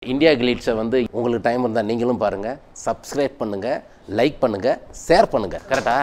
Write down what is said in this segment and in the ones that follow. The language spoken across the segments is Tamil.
இந்தியா கிளீட்ஸை வந்து உங்களுக்கு டைம் இருந்தால் நீங்களும் பாருங்கள் சப்ஸ்கிரைப் பண்ணுங்கள் லைக் பண்ணுங்கள் ஷேர் பண்ணுங்கள் கரெக்டா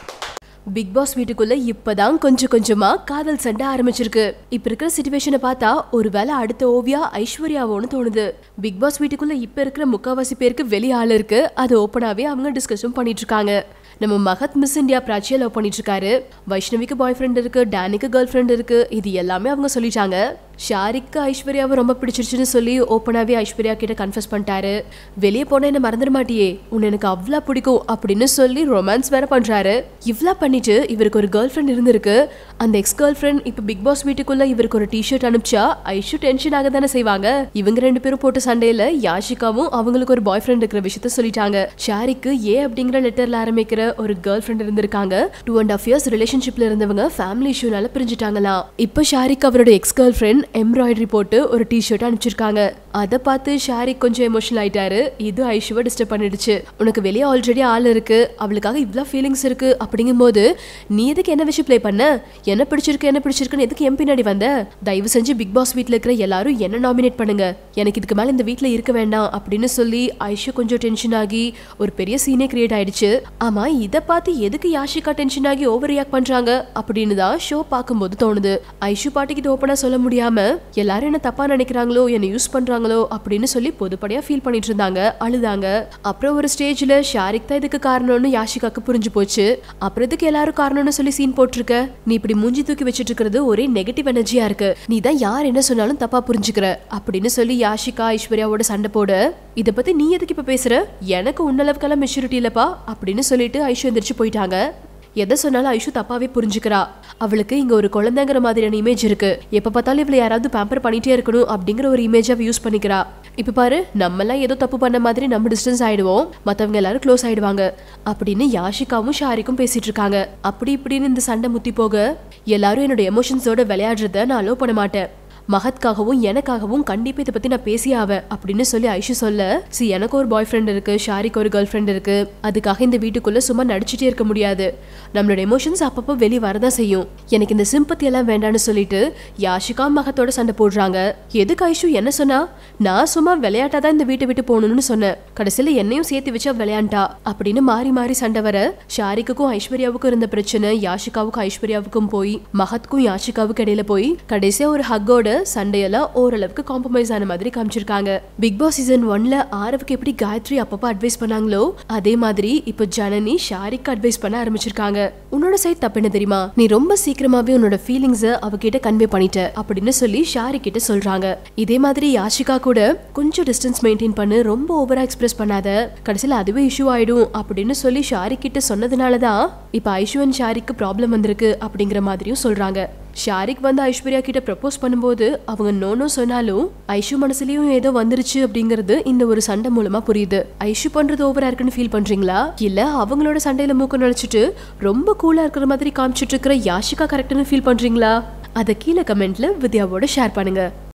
பிக் பாஸ் வீட்டுக்குள்ள இப்பதான் கொஞ்சம் கொஞ்சமா காதல் சண்டை ஆரம்பிச்சிருக்கு இப்ப இருக்கிற சுச்சுவேஷனை பார்த்தா ஒருவேளை அடுத்த ஓவியா ஐஸ்வர்யாவோன்னு தோணுது பிக் பாஸ் வீட்டுக்குள்ள இப்ப இருக்கிற முக்காவாசி பேருக்கு வெளி ஆள் இருக்கு அது ஓப்பனாவே அவங்க டிஸ்கஷன் பண்ணிட்டு இருக்காங்க நம்ம மகத் மிஸ் இந்தியா பிராச்சியா லவ் பண்ணிட்டு இருக்காரு வைஷ்ணவிக்கு பாய் ஃப்ரெண்ட் இருக்கு டேனிக்கு கேர்ள் ஃப்ரெண்ட் இருக்கு இது எல்லாமே அவங்க சொல்லிட்டாங்க ஷாரிக்கு ஐஸ்வர்யாவை ரொம்ப பிடிச்சிருச்சுன்னு சொல்லி ஓப்பனாவே ஐஸ்வர்யா கிட்ட கன்ஃபஸ் பண்ணிட்டாரு வெளியே போனா என்ன மறந்துட மாட்டியே உன்னை எனக்கு அவ்வளோ பிடிக்கும் அப்படின்னு சொல்லி ரொமான்ஸ் வேற பண்றாரு இவ்வளோ பண்ணிட்டு இவருக்கு ஒரு கேர்ள் ஃப்ரெண்ட் இருந்திருக்கு அந்த எக்ஸ் கேர்ள் ஃப்ரெண்ட் இப்போ பிக் பாஸ் வீட்டுக்குள்ள இவருக்கு ஒரு டிஷர்ட் அனுப்பிச்சா ஐஷு டென்ஷன் ஆக தானே செய்வாங்க இவங்க ரெண்டு பேரும் போட்ட சண்டையில யாஷிகாவும் அவங்களுக்கு ஒரு பாய் ஃப்ரெண்ட் இருக்கிற விஷயத்த சொல்லிட்டாங்க ஷாரிக்கு ஏ அப்படிங்கிற லெட்டர்ல ஆரம்பிக்கிற ஒரு கேர்ள் ஃப்ரெண்ட் இருந்திருக்காங்க டூ அண்ட் ஆஃப் இயர்ஸ் ரிலேஷன்ஷிப்ல இருந்தவங்க ஃபேமிலி இஷ்யூனால பிரிஞ்சுட்டாங்களாம் இப்போ ஷாரிக் அவரோட எக்ஸ் கேர்ள் ஃப்ரெண்ட் எம்ப்ராய்டரி போட்டு ஒரு டிஷர்ட் அனுப்பிச்சிருக்காங்க அதை பார்த்து ஷாரிக் கொஞ்சம் எமோஷனல் ஆயிட்டாரு இது ஐஷுவை டிஸ்டர்ப் பண்ணிடுச்சு உனக்கு வெளியே ஆல்ரெடி ஆள் இருக்கு அவளுக்காக இவ்வளோ ஃபீலிங்ஸ் இருக்கு அப்படிங்கும்போது நீ எதுக்கு என்ன விஷயம் ப்ளே பண்ண என்ன பிடிச்சிருக்கு என்ன பிடிச்சிருக்குன்னு எதுக்கு என் பின்னாடி வந்த தயவு செஞ்சு பிக் பாஸ் வீட்டில் இருக்கிற எல்லாரும் என்ன நாமினேட் பண்ணுங்க எனக்கு இதுக்கு மேலே இந்த வீட்டில் இருக்க வேண்டாம் அப்படின்னு சொல்லி ஐஷு கொஞ்சம் டென்ஷன் ஆகி ஒரு பெரிய சீனே கிரியேட் ஆயிடுச்சு ஆமா இதை பார்த்து எதுக்கு யாஷிகா டென்ஷன் ஆகி ஓவர் ரியாக்ட் பண்றாங்க அப்படின்னு தான் ஷோ பார்க்கும்போது தோணுது ஐஷு பாட்டிக்கு இது ஓப்பனாக சொல்ல முடியாம எல்லாரும் என்ன தப்பா நினைக்கிறாங்களோ என்ன யூஸ் பண்றாங்களோ அப்படின்னு சொல்லி பொதுப்படையா ஃபீல் பண்ணிட்டு இருந்தாங்க அழுதாங்க அப்புறம் ஒரு ஸ்டேஜ்ல ஷாரிக் தான் இதுக்கு காரணம்னு யாஷிகாக்கு புரிஞ்சு போச்சு அப்புறம் இதுக்கு எல்லாரும் காரணம்னு சொல்லி சீன் போட்டிருக்க நீ இப்படி மூஞ்சி தூக்கி வச்சிட்டு இருக்கிறது ஒரே நெகட்டிவ் எனர்ஜியா இருக்கு நீ தான் யார் என்ன சொன்னாலும் தப்பா புரிஞ்சுக்கிற அப்படின்னு சொல்லி யாஷிகா ஐஸ்வர்யாவோட சண்டை போட இத பத்தி நீ எதுக்கு இப்ப பேசுற எனக்கு உன்னளவுக்கெல்லாம் மெச்சூரிட்டி இல்லப்பா அப்படின்னு சொல்லிட்டு ஐஷு எந்திரிச்சு போயிட்டாங்க எதை சொன்னாலும் ஐஷு தப்பாவே புரிஞ்சுக்கிறா அவளுக்கு இங்க ஒரு குழந்தைங்கிற மாதிரியான இமேஜ் இருக்கு எப்ப பார்த்தாலும் இவளை யாராவது பேம்பர் பண்ணிட்டே இருக்கணும் அப்படிங்கிற ஒரு இமேஜ் அவ யூஸ் பண்ணிக்கிறா இப்ப பாரு நம்மலாம் ஏதோ தப்பு பண்ண மாதிரி நம்ம டிஸ்டன்ஸ் ஆயிடுவோம் மத்தவங்க எல்லாரும் க்ளோஸ் ஆயிடுவாங்க அப்படின்னு யாஷிகாவும் ஷாரிக்கும் பேசிட்டு இருக்காங்க அப்படி இப்படின்னு இந்த சண்டை முத்தி போக எல்லாரும் என்னோட எமோஷன்ஸோட விளையாடுறத நான் அலோவ் பண்ண மாட்டேன் மகத்காகவும் எனக்காகவும் கண்டிப்பா இதை பத்தி நான் பேசியே ஆவேன் அப்படின்னு சொல்லி ஐஷு சொல்ல சி எனக்கு ஒரு பாய் ஃப்ரெண்ட் இருக்கு ஷாரிக்கு ஒரு கேர்ள் ஃப்ரெண்ட் இருக்கு அதுக்காக இந்த வீட்டுக்குள்ள சும்மா நடிச்சுட்டே இருக்க முடியாது நம்மளோட எமோஷன்ஸ் அப்பப்போ வெளியே வரதான் செய்யும் எனக்கு இந்த சிம்பத்தி எல்லாம் வேண்டாம்னு சொல்லிட்டு யாஷிகா மகத்தோட சண்டை போடுறாங்க எதுக்கு ஐஷு என்ன சொன்னா நான் சும்மா விளையாட்டா தான் இந்த வீட்டை விட்டு போகணும்னு சொன்னேன் கடைசியில என்னையும் சேர்த்து வச்சா விளையாண்டா அப்படின்னு மாறி மாறி சண்டை வர ஷாரிக்குக்கும் ஐஸ்வர்யாவுக்கும் இருந்த பிரச்சனை யாஷிகாவுக்கும் ஐஸ்வர்யாவுக்கும் போய் மகத்க்கும் யாஷிகாவுக்கு இடையில போய் கடைசியா ஒரு ஹக்கோட சண்டையெல்லாம் ஓரளவுக்கு காம்ப்ரமைஸ் ஆன மாதிரி காமிச்சிருக்காங்க பிக் பாஸ் சீசன் ஒன்ல ஆரவுக்கு எப்படி காயத்ரி அப்பப்போ அட்வைஸ் பண்ணாங்களோ அதே மாதிரி இப்போ ஜனனி ஷாரிக்கு அட்வைஸ் பண்ண ஆரம்பிச்சிருக்காங்க உன்னோட சைட் தப்பு என்ன தெரியுமா நீ ரொம்ப சீக்கிரமாவே உன்னோட ஃபீலிங்ஸை அவகிட்ட கன்வே பண்ணிட்ட அப்படின்னு சொல்லி ஷாரி கிட்ட சொல்றாங்க இதே மாதிரி யாஷிகா கூட கொஞ்சம் டிஸ்டன்ஸ் மெயின்டைன் பண்ணு ரொம்ப ஓவரா எக்ஸ்பிரஸ் பண்ணாத கடைசியில் அதுவே இஷ்யூ ஆயிடும் அப்படின்னு சொல்லி ஷாரி கிட்ட சொன்னதுனால தான் இப்போ ஐஷு அண்ட் ஷாரிக்கு ப்ராப்ளம் வந்திருக்கு அப்படிங்கிற மாதிரியும் சொல்றாங்க ஷாரிக் வந்து ஐஸ்வர்யா கிட்ட ப்ரப்போஸ் பண்ணும்போது அவங்க நோனோ சொன்னாலும் ஐஷு மனசுலயும் ஏதோ வந்துருச்சு அப்படிங்கிறது இந்த ஒரு சண்டை மூலமா புரியுது ஐஷு பண்றது ஓவரா இருக்குன்னு ஃபீல் பண்றீங்களா இல்ல அவங்களோட சண்டையில மூக்க நினைச்சிட்டு ரொம்ப கூலா இருக்கிற மாதிரி காமிச்சிட்டு இருக்கிற யாஷிகா கரெக்ட்னு ஃபீல் பண்றீங்களா அதை கீழே கமெண்ட்ல வித்யாவோட ஷேர் பண்ணுங்க